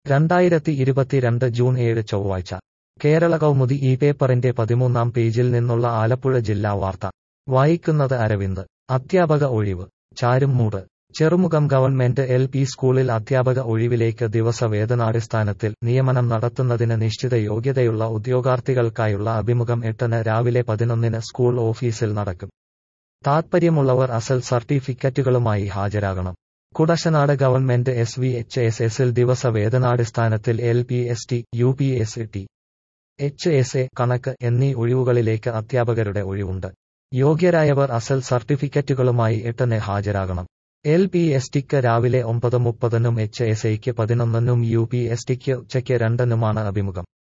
രണ്ടായിരത്തി ഇരുപത്തിരണ്ട് ജൂൺ ഏഴ് ചൊവ്വാഴ്ച കേരള കൗമുദി ഈ പേപ്പറിന്റെ പതിമൂന്നാം പേജിൽ നിന്നുള്ള ആലപ്പുഴ ജില്ലാ വാർത്ത വായിക്കുന്നത് അരവിന്ദ് അധ്യാപക ഒഴിവ് Charummood Cherumukham government L P സ്കൂളിൽ അധ്യാപക ഒഴിവിലേക്ക് ദിവസവേതനാടിസ്ഥാനത്തിൽ നിയമനം നടത്തുന്നതിന് നിശ്ചിത യോഗ്യതയുള്ള ഉദ്യോഗാർത്ഥികൾക്കായുള്ള അഭിമുഖം എട്ടിന് രാവിലെ പതിനൊന്നിന് സ്കൂൾ ഓഫീസിൽ നടക്കും താത്പര്യമുള്ളവർ അസൽ സർട്ടിഫിക്കറ്റുകളുമായി ഹാജരാകണം Kudassanad government S V H S എസിൽ ദിവസവേതനാടിസ്ഥാനത്തിൽ L P S T U P S T H S A കണക്ക് എന്നീ ഒഴിവുകളിലേക്ക് അധ്യാപകരുടെ ഒഴിവുണ്ട് യോഗ്യരായവർ അസൽ സർട്ടിഫിക്കറ്റുകളുമായി എട്ടിന് ഹാജരാകണം എൽ പി എസ് ടിക്ക് രാവിലെ ഒമ്പത് മുപ്പതിനും എച്ച് എസ് ഐക്ക് പതിനൊന്നിനും യു പി എസ് ടിക്ക് ഉച്ചയ്ക്ക് രണ്ടിനുമാണ് അഭിമുഖം